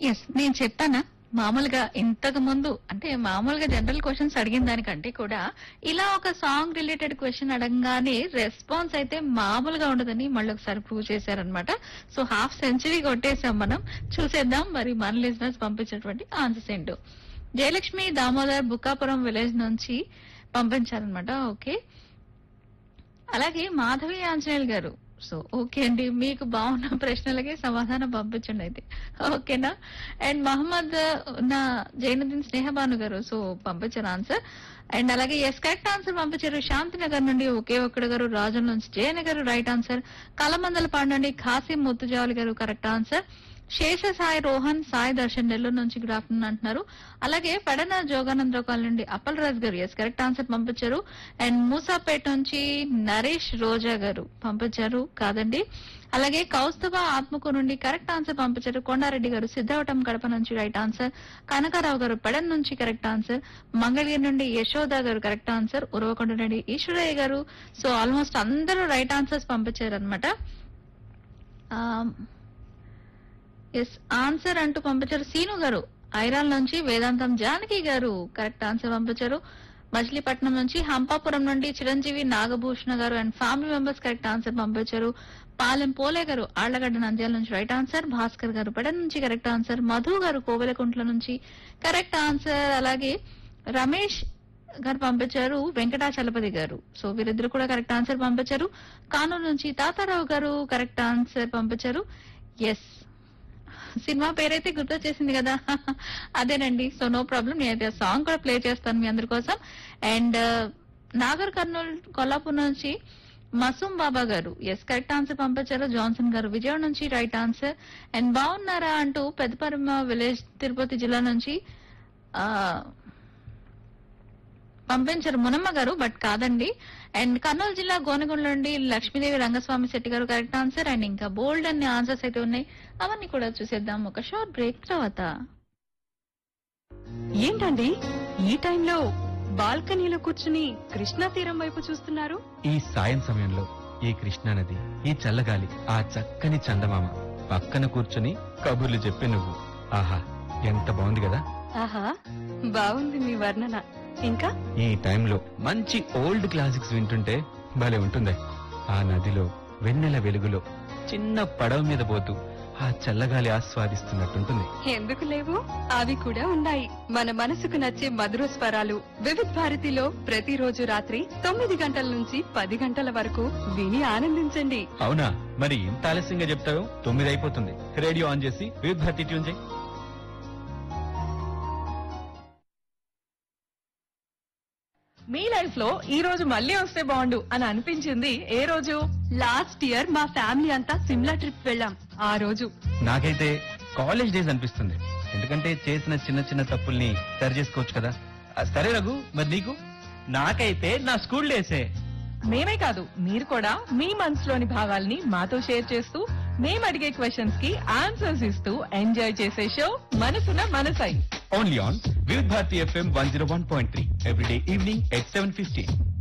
yes నేను చెప్పానా మామూలుగా ఇంతకు ముందు అంటే మామూలుగా జనరల్ క్వశ్చన్స్ అడిగిన దానికంటే కూడా ఇలా ఒక సాంగ్ రిలేటెడ్ క్వశ్చన్ అడగగానే రెస్పాన్స్ అయితే మామూలుగా ఉండదని మళ్ళీ ఒకసారి ప్రూవ్ చేశారనమాట సో హాఫ్ సెంచరీ కొట్టేసాం మనం చూసేద్దాం మరి మన లిజినెస్ పంపించినటువంటి ఆన్సర్స్ ఏంటో జయలక్ష్మి దామోదర్ బుక్కాపురం విలేజ్ నుంచి పంపించారనమాట ఓకే అలాగే మాధవి ఆంజనేయులు గారు సో ఓకే అండి మీకు బాగున్న ప్రశ్నలకి సమాధానం పంపించండి అయితే ఓకేనా అండ్ మహమ్మద్ నా జైనుద్దీన్ స్నేహబాను గారు సో పంపించారు ఆన్సర్ అండ్ అలాగే ఎస్ కరెక్ట్ ఆన్సర్ పంపించారు శాంతినగర్ నుండి ఒకే ఒక్కడు గారు రాజన్ నుంచి జయన్ గారు రైట్ ఆన్సర్ కలమందలపాడు నుండి ఖాసిం ముత్తుజావలి గారు కరెక్ట్ ఆన్సర్ శేష సాయి రోహన్ సాయి దర్శన్ నెల్లూరు నుంచి గుడ్ ఆఫ్టర్నూన్ అంటున్నారు అలాగే పెడన జోగానందరావు కాలనీ నుండి అప్పల్ రాజ్ గారు ఎస్ కరెక్ట్ ఆన్సర్ పంపించారు అండ్ మూసాపేట నుంచి నరేష్ రోజా గారు పంపించారు కాదండి అలాగే కౌస్తభ ఆత్మకు నుండి కరెక్ట్ ఆన్సర్ పంపించారు కొండారెడ్డి గారు సిద్ధవటం కడప నుంచి రైట్ ఆన్సర్ కనకారావు గారు పెడన్ నుంచి కరెక్ట్ ఆన్సర్ మంగళగిరి నుండి యశోద గారు కరెక్ట్ ఆన్సర్ ఉరవకొండ నుండి ఈశ్వరయ్య గారు సో ఆల్మోస్ట్ అందరూ రైట్ ఆన్సర్స్ పంపించారు అనమాట ఎస్ ఆన్సర్ అంటూ పంపించారు సీను గారు ఐరాల్ నుంచి వేదాంతం జానకి గారు కరెక్ట్ ఆన్సర్ పంపించారు మచిలీపట్నం నుంచి హంపాపురం నుండి చిరంజీవి నాగభూషణ గారు and family members correct answer పంపించారు పాలెం పోలే గారు ఆళ్లగడ్డ నంద్యాల నుంచి రైట్ ఆన్సర్ భాస్కర్ గారు పెడ నుంచి కరెక్ట్ ఆన్సర్ మధు గారు కోవెలకుంట్ల నుంచి కరెక్ట్ ఆన్సర్ అలాగే రమేష్ గారు పంపించారు వెంకటాచలపతి గారు సో వీరిద్దరు కూడా కరెక్ట్ ఆన్సర్ పంపించారు కానూరు నుంచి తాతారావు గారు కరెక్ట్ ఆన్సర్ పంపించారు ఎస్ సినిమా పేరైతే గుర్తొచ్చేసింది కదా అదేనండి సో నో ప్రాబ్లం నేనైతే సాంగ్ కూడా ప్లే చేస్తాను మీ అందరి కోసం అండ్ నాగర్ కర్నూల్ కొల్లాపూర్ నుంచి మసూమ్ బాబా గారు ఎస్ కరెక్ట్ ఆన్సర్ పంపించారు జాన్సన్ గారు విజయవాడ నుంచి రైట్ ఆన్సర్ అండ్ బాగున్నారా అంటూ పెద్దపరమ విలేజ్ తిరుపతి జిల్లా నుంచి ఆ పంపించారు మునమ్మ గారు బట్ కాదండి అండ్ కర్నూలు జిల్లా గోనగొండ నుండి లక్ష్మీదేవి రంగస్వామి శెట్టి గారు కరెక్ట్ ఆన్సర్ అండ్ ఇంకా బోల్డ్ అన్ని ఆన్సర్స్ అయితే ఉన్నాయి అవన్నీ కూడా చూసేద్దాం ఒక షార్ట్ బ్రేక్ తర్వాత ఏంటండి ఈ టైంలో బాల్కనీలో కూర్చుని కృష్ణా తీరం వైపు చూస్తున్నారు ఈ సాయం సమయంలో ఈ కృష్ణానది ఈ చల్లగాలి ఆ చక్కని చందమామ పక్కన కూర్చుని కబుర్లు చెప్పే నువ్వు ఆహా ఎంత బాగుంది కదా ఆహా బాగుంది మీ వర్ణన ఇంకా ఈ టైంలో మంచి ఓల్డ్ క్లాసిక్స్ వింటుంటే భలే ఉంటుంది ఆ నదిలో వెన్నెల వెలుగులో చిన్న పడవ మీద పోతూ ఆ చల్లగాలి ఆస్వాదిస్తున్నట్టుంటుంది ఎందుకు లేవు అవి కూడా ఉన్నాయి మన మనసుకు నచ్చే మధుర స్వరాలు వివిధ్ భారతిలో ప్రతిరోజు రాత్రి తొమ్మిది గంటల నుంచి పది గంటల వరకు విని ఆనందించండి అవునా మరి ఇంత ఆలస్యంగా చెప్తావు తొమ్మిది అయిపోతుంది రేడియో ఆన్ చేసి వివిధ భారతి ట్యూన్ చేయి మీ లైఫ్ లో ఈ రోజు మళ్ళీ వస్తే బాగుండు అని అనిపించింది ఏ రోజు లాస్ట్ ఇయర్ మా ఫ్యామిలీ అంతా సిమ్లా ట్రిప్ వెళ్ళాం ఆ రోజు నాకైతే కాలేజ్ డేస్ అనిపిస్తుంది ఎందుకంటే చేసిన చిన్న చిన్న తప్పుల్ని సరి చేసుకోవచ్చు కదా ఆ, సరే రఘు మరి నీకు నాకైతే నా స్కూల్ డేసే మేమే కాదు మీరు కూడా మీ మనసులోని భావాల్ని మాతో షేర్ చేస్తూ మేము అడిగే క్వశ్చన్స్ కి ఆన్సర్స్ ఇస్తూ ఎంజాయ్ చేసే show Manasuna Manasai only on Vividh Bharati FM one zero one point three everyday evening at seven fifteen